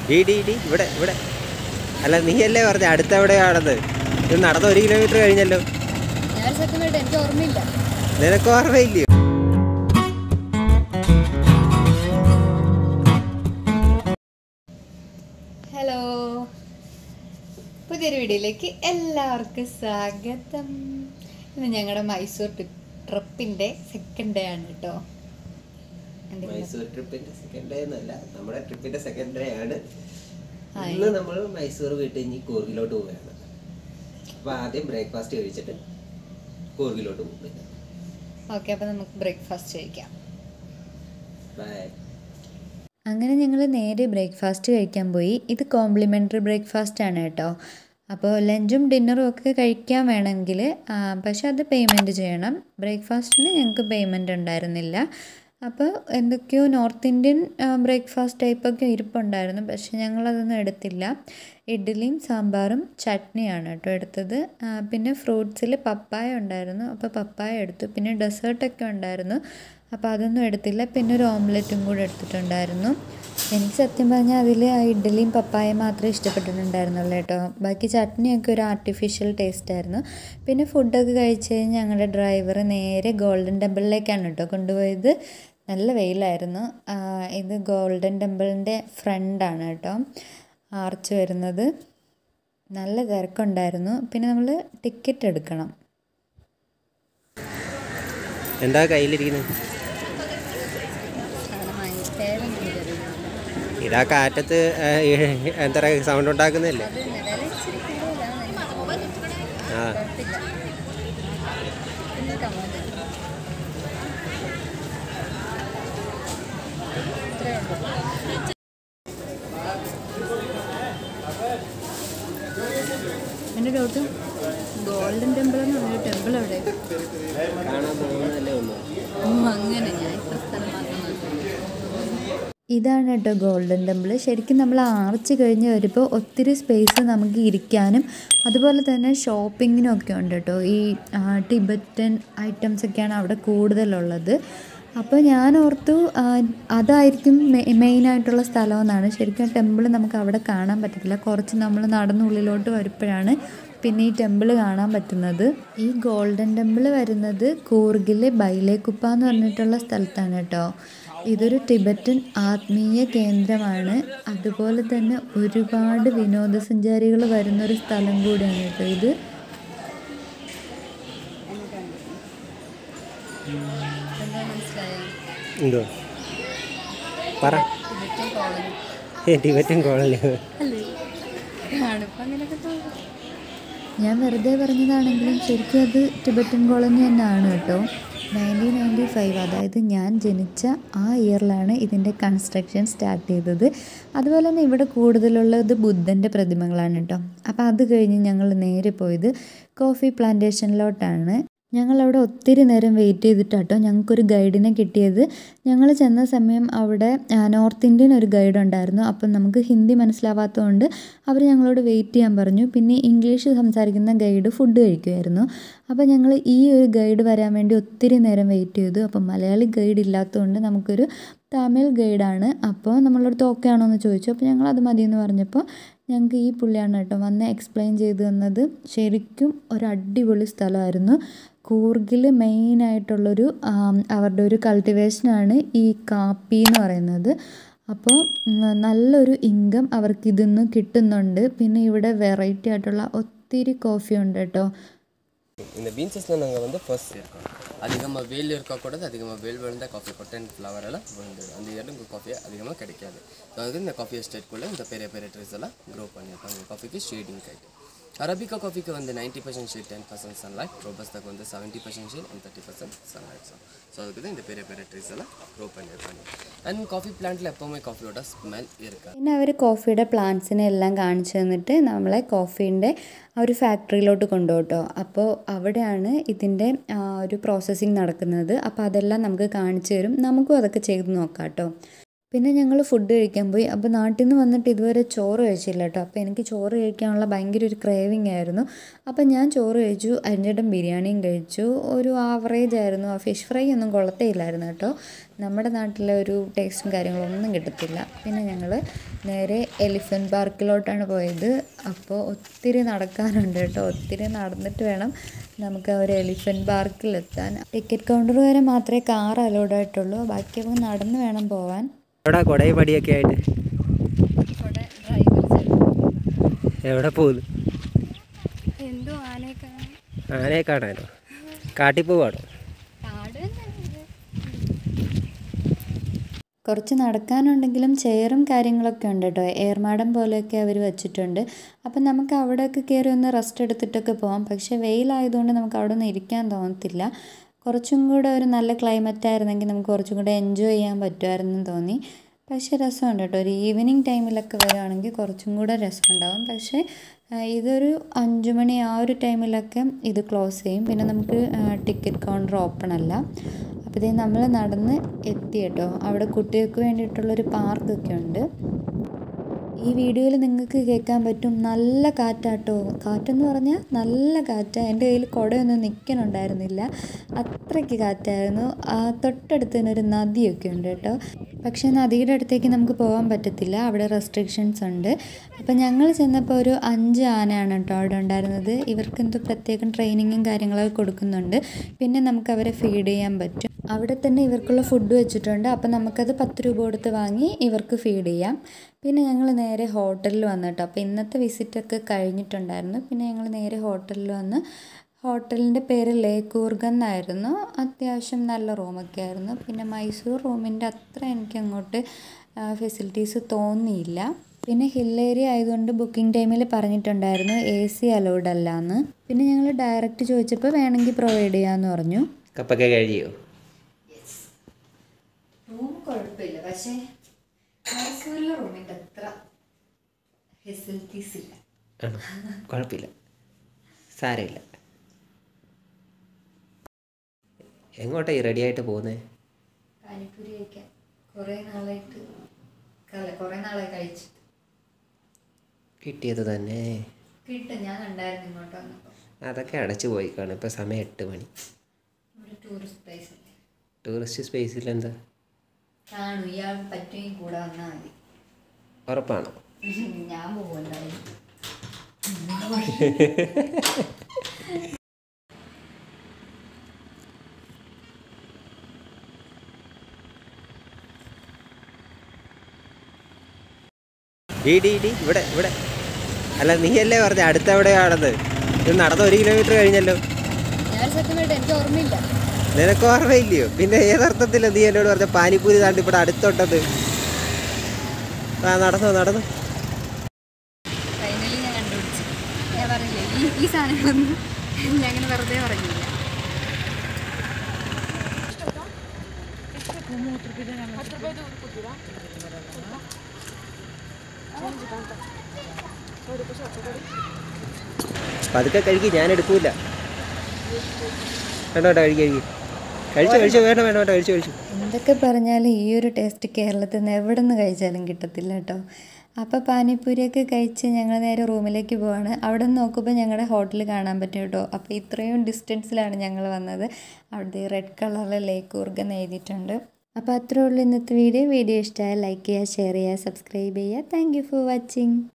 D D D ഇവിടെ ഇവിടെ അല്ല നീ അല്ലേ പറഞ്ഞ അടുത്ത എവിടെയാണെന്ന് ഇത് നടന്ന ഒരു കിലോമീറ്റർ കഴിഞ്ഞല്ലോ ഞാൻ സത്യമായിട്ട് എനിക്ക് ഓർമ്മയില്ല നിനക്ക് ഓർമ്മയില്ലയോ ഹലോ പുതിയൊരു വീഡിയോയിലേക്ക് എല്ലാവർക്കും സ്വാഗതം ഇന്ന് ഞങ്ങളുടെ മൈസൂർ ട്രിപ്പിൻ്റെ സെക്കൻഡ് ഡേ ആണ് കേട്ടോ എന്തെങ്കിലും മൈസൂർ ട്രിപ്പിന്റെ സെക്കൻഡ് ഡേ എന്നല്ല നമ്മുടെ ട്രിപ്പിന്റെ സെക്കൻഡ് ഡേ ആണ് ഹായ്. ഇന്ന് നമ്മൾ മൈസൂർ വീട്ടിൽ ഇനി കൂർഗിലോട്ട് പോവുകയാണ് അപ്പൊ ആദ്യം ബ്രേക്ക്ഫാസ്റ്റ് കഴിച്ചിട്ട് കൂർഗിലോട്ട് പോകും ഓക്കെ അപ്പോൾ നമുക്ക് ബ്രേക്ക്ഫാസ്റ്റ് കഴിക്കാം ബൈ അങ്ങനെ ഞങ്ങൾ നേരെ ബ്രേക്ക്ഫാസ്റ്റ് കഴിക്കാൻ പോയി ഇത് കോംപ്ലിമെൻ്ററി ബ്രേക്ക്ഫാസ്റ്റ് ആണ് കേട്ടോ അപ്പോൾ ലഞ്ചും ഡിന്നറും ഒക്കെ കഴിക്കാൻ വേണമെങ്കിൽ പക്ഷെ അത് പേയ്മെൻറ്റ് ചെയ്യണം ബ്രേക്ക്ഫാസ്റ്റിന് ഞങ്ങൾക്ക് പേയ്മെൻറ്റ് ഉണ്ടായിരുന്നില്ല അപ്പോൾ എന്തൊക്കെയോ നോർത്ത് ഇന്ത്യൻ ബ്രേക്ക്ഫാസ്റ്റ് ടൈപ്പൊക്കെ ഇരിപ്പുണ്ടായിരുന്നു പക്ഷെ ഞങ്ങളതൊന്നും എടുത്തില്ല ഇഡ്ഡലിയും സാമ്പാറും ചട്നിയാണ് കേട്ടോ എടുത്തത് ആ, പിന്നെ ഫ്രൂട്ട്സിൽ പപ്പായ ഉണ്ടായിരുന്നു അപ്പോൾ പപ്പായ എടുത്തു പിന്നെ ഡെസേർട്ടൊക്കെ ഉണ്ടായിരുന്നു അപ്പോൾ അതൊന്നും എടുത്തില്ല പിന്നെ ഒരു ഓംലെറ്റും കൂടെ എടുത്തിട്ടുണ്ടായിരുന്നു എനിക്ക് സത്യം പറഞ്ഞാൽ അതിൽ ആ ഇഡ്ഡലിയും പപ്പായ മാത്രമേ ഇഷ്ടപ്പെട്ടിട്ടുണ്ടായിരുന്നുള്ളൂ കേട്ടോ ബാക്കി ചട്നിയൊക്കെ ഒരു ആർട്ടിഫിഷ്യൽ ടേസ്റ്റ് ആയിരുന്നു പിന്നെ ഫുഡൊക്കെ കഴിച്ച് കഴിഞ്ഞ് ഞങ്ങളുടെ ഡ്രൈവർ നേരെ ഗോൾഡൻ ടെമ്പിളിലേക്കാണ് കേട്ടോ കൊണ്ടുപോയത് നല്ല വെയിലായിരുന്നു ആ, ഇത് ഗോൾഡൻ ടെമ്പിളിൻ്റെ ഫ്രണ്ടാണ് കേട്ടോ ആർച്ച് വരുന്നത് നല്ല തിരക്കുണ്ടായിരുന്നു പിന്നെ നമ്മൾ ടിക്കറ്റ് എടുക്കണം എന്താ കയ്യിലിരിക്കുന്നത് ഇതാ കാറ്റത്ത് ആ, ഈ എന്താ പറയുക സൗണ്ട് ഉണ്ടാക്കുന്നതല്ലേ ആ എൻ്റെ ഡൗട്ട് ഗോൾഡൻ ടെമ്പിൾ എന്ന് പറഞ്ഞ ടെമ്പിൾ എവിടെ കാണാൻ പോകുന്നതല്ലേ ഒന്നും ഓ അങ്ങനെ ഞാൻ ഇത്ര സ്ഥലം മാത്രം ഇതാണ് കേട്ടോ ഗോൾഡൻ ടെമ്പിൾ ശരിക്കും നമ്മൾ ആർച്ച് കഴിഞ്ഞ് വരുമ്പോൾ ഒത്തിരി സ്പേസ് നമുക്ക് ഇരിക്കാനും അതുപോലെ തന്നെ ഷോപ്പിങ്ങിനും ഒക്കെ ഉണ്ട് കേട്ടോ ഈ ആ, ടിബറ്റൻ ഐറ്റംസ് ഒക്കെയാണ് അവിടെ കൂടുതലുള്ളത് അപ്പോൾ ഞാൻ ഓർത്തു ആ, അതായിരിക്കും മെയിനായിട്ടുള്ള സ്ഥലമെന്നാണ് ശരിക്കും ടെമ്പിൾ നമുക്ക് അവിടെ കാണാൻ പറ്റത്തില്ല കുറച്ച് നമ്മൾ നടന്നുള്ളിലോട്ട് വരുമ്പോഴാണ് പിന്നെ ഈ ടെമ്പിൾ കാണാൻ പറ്റുന്നത് ഈ ഗോൾഡൻ ടെമ്പിൾ വരുന്നത് കൂർഗിലെ ബൈലേക്കുപ്പ എന്ന് പറഞ്ഞിട്ടുള്ള സ്ഥലത്താണ് കേട്ടോ ഇതൊരു ടിബറ്റൻ ആത്മീയ കേന്ദ്രമാണ് അതുപോലെ തന്നെ ഒരുപാട് വിനോദസഞ്ചാരികൾ വരുന്നൊരു സ്ഥലം കൂടിയാണ് കേട്ടോ ഇത് എന്തോ പറ ഏ, ടിബറ്റൻ കോളനി ഞാൻ വെറുതെ പറഞ്ഞതാണെങ്കിലും ശരിക്കും അത് ടിബറ്റൻ കോളനി തന്നെയാണ് കേട്ടോ നയൻറ്റീൻ നയൻറ്റി ഫൈവ് അതായത് ഞാൻ ജനിച്ച ആ ഇയറിലാണ് ഇതിൻ്റെ കൺസ്ട്രക്ഷൻ സ്റ്റാർട്ട് ചെയ്തത് അതുപോലെ തന്നെ ഇവിടെ കൂടുതലുള്ളത് ബുദ്ധൻ്റെ പ്രതിമകളാണ് കേട്ടോ അപ്പോൾ അത് കഴിഞ്ഞ് ഞങ്ങൾ നേരെ പോയത് കോഫി പ്ലാന്റേഷനിലോട്ടാണ് ഞങ്ങളവിടെ ഒത്തിരി നേരം വെയിറ്റ് ചെയ്തിട്ടാട്ടോ ഞങ്ങൾക്കൊരു ഗൈഡിനെ കിട്ടിയത് ഞങ്ങൾ ചെന്ന സമയം അവിടെ ആ, നോർത്ത് ഇന്ത്യൻ ഒരു ഗൈഡ് ഉണ്ടായിരുന്നു അപ്പം നമുക്ക് ഹിന്ദി മനസ്സിലാവാത്തതുകൊണ്ട് അവർ ഞങ്ങളോട് വെയിറ്റ് ചെയ്യാൻ പറഞ്ഞു പിന്നെ ഇംഗ്ലീഷ് സംസാരിക്കുന്ന ഗൈഡ് ഫുഡ് കഴിക്കുമായിരുന്നു അപ്പോൾ ഞങ്ങൾ ഈ ഒരു ഗൈഡ് വരാൻ വേണ്ടി ഒത്തിരി നേരം വെയിറ്റ് ചെയ്തു അപ്പം മലയാളി ഗൈഡ് ഇല്ലാത്തതുകൊണ്ട് നമുക്കൊരു തമിഴ് ഗൈഡാണ് അപ്പോൾ നമ്മളടുത്ത് ഓക്കെ ആണോ എന്ന് ചോദിച്ചു അപ്പോൾ ഞങ്ങൾ അത് മതി എന്ന് പറഞ്ഞപ്പോൾ ഞങ്ങൾക്ക് ഈ പുള്ളിയാണ് കേട്ടോ വന്ന് എക്സ്പ്ലെയിൻ ചെയ്തു തന്നത് ശരിക്കും ഒരു അടിപൊളി സ്ഥലമായിരുന്നു കൂർഗിൽ മെയിനായിട്ടുള്ളൊരു ആം, അവരുടെ ഒരു കൾട്ടിവേഷനാണ് ഈ കാപ്പി എന്ന് പറയുന്നത് അപ്പോൾ ഉം, നല്ലൊരു ഇൻകം അവർക്ക് ഇതിന്ന് കിട്ടുന്നുണ്ട് പിന്നെ ഇവിടെ വെറൈറ്റി ആയിട്ടുള്ള ഒത്തിരി കോഫി ഉണ്ട് കേട്ടോ இந்த பீன்சஸில் நாங்கள் வந்து ஃபர்ஸ்ட் இருக்கோம் அதிகமாக வெயில் இருக்கக்கூடாது அதிகமாக வெயில் விழுந்த காஃபி கொட்டன் ஃப்ளவர் எல்லாம் விழுந்துடும் அந்த இயரில் உங்கள் காஃபி அதிகமாக கிடைக்காது ஸோ அதுக்கு இந்த காஃபி எஸ்டேட்குள்ளே இந்த பெரிய பெரிய ட்ரீஸ் எல்லாம் க்ரோ பண்ணியிருக்காங்க காஃபிக்கு ஷேடிங் கைட்டு அரபிகா காஃபிக்கு வந்து ninety percent shade ten percent sunlight ரோபஸ்தாக்கு வந்து seventy percent shade and thirty percent sunlight so so அதுக்கு தான் இந்த பெரிய பெரிய ட்ரீஸ் எல்லாம் க்ரோ பண்ணியிருக்காங்க அண்ட் காஃபி பிளான்ட்டில் எப்போவுமே காஃபியோட ஸ்மெல் இருக்காது പിന്നെ അവർ കോഫിയുടെ പ്ലാന്റ്സിനെ എല്ലാം കാണിച്ചു തന്നിട്ട് നമ്മളെ കോഫീൻ്റെ ആ ഒരു ഫാക്ടറിയിലോട്ട് കൊണ്ടുപോട്ടോ അപ്പോൾ അവിടെയാണ് ഇതിൻ്റെ ആ, ഒരു പ്രോസസ്സിങ് നടക്കുന്നത് അപ്പോൾ അതെല്ലാം നമുക്ക് കാണിച്ചു തരും നമുക്കും അതൊക്കെ ചെയ്ത് നോക്കാം കേട്ടോ പിന്നെ ഞങ്ങൾ ഫുഡ് കഴിക്കാൻ പോയി അപ്പോൾ നാട്ടിൽ നിന്ന് വന്നിട്ട് ഇതുവരെ ചോറ് കഴിച്ചില്ല കേട്ടോ അപ്പോൾ എനിക്ക് ചോറ് കഴിക്കാനുള്ള ഭയങ്കര ഒരു ക്രേവിങ് ആയിരുന്നു അപ്പോൾ ഞാൻ ചോറ് കഴിച്ചു അരിഞ്ഞിടം ബിരിയാണിയും കഴിച്ചു ഒരു ആവറേജ് ആയിരുന്നു ആ ഫിഷ് ഫ്രൈ ഒന്നും കൊള്ളത്തേയില്ലായിരുന്നു കേട്ടോ നമ്മുടെ നാട്ടിലെ ഒരു ടേസ്റ്റും കാര്യങ്ങളും ഒന്നും കിട്ടത്തില്ല പിന്നെ ഞങ്ങൾ നേരെ എലിഫൻറ്റ് പാർക്കിലോട്ടാണ് പോയത് അപ്പോൾ ഒത്തിരി നടക്കാനുണ്ട് കേട്ടോ ഒത്തിരി നടന്നിട്ട് വേണം നമുക്ക് ആ ഒരു എലിഫൻറ്റ് പാർക്കിലെത്താൻ ടിക്കറ്റ് കൗണ്ടർ വരെ മാത്രമേ കാർ അലോഡ് ആയിട്ടുള്ളൂ ബാക്കിയൊക്കെ നടന്ന് വേണം പോവാൻ എവിടെ കൊടയും പടിയൊക്കെ ആയിട്ട് എവിടെ പോകുന്നു എന്തോ ആനയൊക്കെ ആനയെ കാണാനോ കാട്ടിൽ പോവാണോ കാട് കുറച്ച് നടക്കാനുണ്ടെങ്കിലും ചെയറും കാര്യങ്ങളൊക്കെ ഉണ്ട് കേട്ടോ ഏർമാടം പോലെയൊക്കെ അവർ വെച്ചിട്ടുണ്ട് അപ്പം നമുക്ക് അവിടെയൊക്കെ കയറി ഒന്ന് റെസ്റ്റ് എടുത്തിട്ടൊക്കെ പോകാം പക്ഷേ വെയിലായതുകൊണ്ട് നമുക്ക് അവിടെ ഒന്നും ഇരിക്കാൻ തോന്നത്തില്ല കുറച്ചും കൂടെ ഒരു നല്ല ക്ലൈമറ്റ് ആയിരുന്നെങ്കിൽ നമുക്ക് കുറച്ചും കൂടെ എൻജോയ് ചെയ്യാൻ പറ്റുമായിരുന്നു തോന്നി പക്ഷേ രസമുണ്ട് കേട്ടോ ഒരു ഈവനിങ് ടൈമിലൊക്കെ വരുവാണെങ്കിൽ കുറച്ചും കൂടെ രസമുണ്ടാവും പക്ഷേ ആ, ഇതൊരു അഞ്ച് മണി ആ ഒരു ടൈമിലൊക്കെ ഇത് ക്ലോസ് ചെയ്യും പിന്നെ നമുക്ക് ടിക്കറ്റ് കൗണ്ടർ ഓപ്പൺ അല്ല അപ്പോൾ ഇതേ നമ്മൾ നടന്ന് എത്തി കേട്ടോ അവിടെ കുട്ടികൾക്ക് വേണ്ടിയിട്ടുള്ളൊരു പാർക്കൊക്കെ ഉണ്ട് ഈ വീഡിയോയിൽ നിങ്ങൾക്ക് കേൾക്കാൻ പറ്റും നല്ല കാറ്റാട്ടോ കാറ്റെന്ന് പറഞ്ഞാൽ നല്ല കാറ്റ് എൻ്റെ കയ്യിൽ കുടയൊന്നും നിൽക്കണുണ്ടായിരുന്നില്ല അത്രയ്ക്ക് കാറ്റായിരുന്നു ആ തൊട്ടടുത്ത് തന്നെ ഒരു നദിയൊക്കെ ഉണ്ട് കേട്ടോ പക്ഷേ നദിയുടെ അടുത്തേക്ക് നമുക്ക് പോകാൻ പറ്റത്തില്ല അവിടെ റെസ്ട്രിക്ഷൻസ് ഉണ്ട് അപ്പോൾ ഞങ്ങൾ ചെന്നപ്പോൾ ഒരു അഞ്ച് ആനയാണ് കേട്ടോ അവിടെ ഉണ്ടായിരുന്നത് ഇവർക്ക് എന്തോ പ്രത്യേകം ട്രെയിനിങ്ങും കാര്യങ്ങളൊക്കെ കൊടുക്കുന്നുണ്ട് പിന്നെ നമുക്ക് അവരെ ഫീഡ് ചെയ്യാൻ പറ്റും അവിടെ തന്നെ ഇവർക്കുള്ള ഫുഡ് വെച്ചിട്ടുണ്ട് അപ്പോൾ നമുക്കത് പത്ത് രൂപ കൊടുത്ത് വാങ്ങി ഇവർക്ക് ഫീഡ് ചെയ്യാം പിന്നെ ഞങ്ങൾ നേരെ ഹോട്ടലിൽ വന്നു കേട്ടോ അപ്പോൾ ഇന്നത്തെ വിസിറ്റൊക്കെ കഴിഞ്ഞിട്ടുണ്ടായിരുന്നു പിന്നെ ഞങ്ങൾ നേരെ ഹോട്ടലിൽ വന്ന് ഹോട്ടലിൻ്റെ പേര് ലേക്കൂർഗ് എന്നായിരുന്നു അത്യാവശ്യം നല്ല റൂമൊക്കെ ആയിരുന്നു പിന്നെ മൈസൂർ റൂമിൻ്റെ അത്ര എനിക്ക് അങ്ങോട്ട് ഫെസിലിറ്റീസ് തോന്നിയില്ല പിന്നെ ഹിൽ ഏരിയ ആയതുകൊണ്ട് ബുക്കിംഗ് ടൈമിൽ പറഞ്ഞിട്ടുണ്ടായിരുന്നു എ സി അലൗഡ് അല്ല എന്ന് പിന്നെ ഞങ്ങൾ ഡയറക്റ്റ് ചോദിച്ചപ്പോൾ വേണമെങ്കിൽ പ്രൊവൈഡ് ചെയ്യാമെന്ന് പറഞ്ഞു കപ്പൊക്കെ കഴിയോ റൂം കുഴപ്പമില്ല പക്ഷേ മൈസൂരിലെ റൂമിൻ്റെ അത്ര ഫെസിലിറ്റീസ് ഇല്ല ആണോ കുഴപ്പമില്ല സാരമില്ല എങ്ങോട്ടാ ഈ റെഡി ആയിട്ട് പോകുന്നത് പാനിപ്പൂരി കഴിക്കാൻ കുറേ നാളായിട്ട് അല്ല കുറേ നാളായി കഴിച്ചിട്ട് കിട്ടിയത് തന്നെ കിട്ടും ഞാൻ ഉണ്ടായിരുന്നു ഇങ്ങോട്ട് വന്നപ്പോൾ അതൊക്കെ അടച്ചു പോയി കാണും ഇപ്പോൾ സമയം എട്ട് മണി ഇവിടെ ടൂറിസ്റ്റ് പ്ലേസ് അല്ലേ ടൂറിസ്റ്റ് സ്പേസിൽ എന്താ കാണും ഇയാൾ പറ്റുമെങ്കിൽ കൂടെ വന്നാൽ മതി ഉറപ്പാണോ ഞാൻ പോകുന്നുണ്ടായിരുന്നു ഡി ഡി ഡി ഇവിടെ ഇവിടെ അല്ല നീയല്ലേ പറഞ്ഞ അടുത്ത എവിടെയാണത് ഇത് നടന്ന ഒരു കിലോമീറ്റർ കഴിഞ്ഞല്ലോ ഞാൻ സത്യമായിട്ട് എനിക്ക് ഓർമ്മയില്ല നിനക്ക് ഓർമ്മയില്ലയോ പിന്നെ ഏതർത്ഥത്തില്ല നീ എന്നോട് പറഞ്ഞ പാനിപ്പൂരി താണ്ട് ഇവിടെ അടുത്തോട്ടത് ആ നടന്നോ നടന്നു ഫൈനലി ഞാൻ കണ്ടുപിടിച്ചു ഞാൻ പറഞ്ഞില്ലേ ഈ ഈ സാധനങ്ങളൊന്നും ഞാൻ അങ്ങനെ വെറുതെ പറഞ്ഞില്ല പതുക്കെ കഴിക്കും ഞാൻ എടുക്കൂല വേണ്ട വേണ്ട കഴിക്കും കഴിക്കും കഴിച്ചു കഴിച്ചു വേണ്ട വേണ്ട വേണ്ട കഴിച്ചു കഴിച്ചു എന്തൊക്കെ പറഞ്ഞാലും ഈ ഒരു ടേസ്റ്റ് കേരളത്തിൽ നിന്ന് എവിടെ നിന്ന് കഴിച്ചാലും കിട്ടത്തില്ല കേട്ടോ അപ്പോൾ പാനിപ്പൂരിയൊക്കെ കഴിച്ച് ഞങ്ങൾ നേരെ റൂമിലേക്ക് പോവാണ് അവിടെ നിന്ന് നോക്കുമ്പോൾ ഞങ്ങളുടെ ഹോട്ടൽ കാണാൻ പറ്റും കേട്ടോ അപ്പോൾ ഇത്രയും ഡിസ്റ്റൻസിലാണ് ഞങ്ങൾ വന്നത് അവിടെ റെഡ് കളറിൽ ലേക്ക് ഊർഗ് എന്ന് എഴുതിയിട്ടുണ്ട് അപ്പോൾ അത്രേ ഉള്ളൂ ഇന്നത്തെ വീഡിയോ വീഡിയോ ഇഷ്ടമായ ലൈക്ക് ചെയ്യുക ഷെയർ ചെയ്യുക സബ്സ്ക്രൈബ് ചെയ്യുക താങ്ക് യു ഫോർ വാച്ചിങ്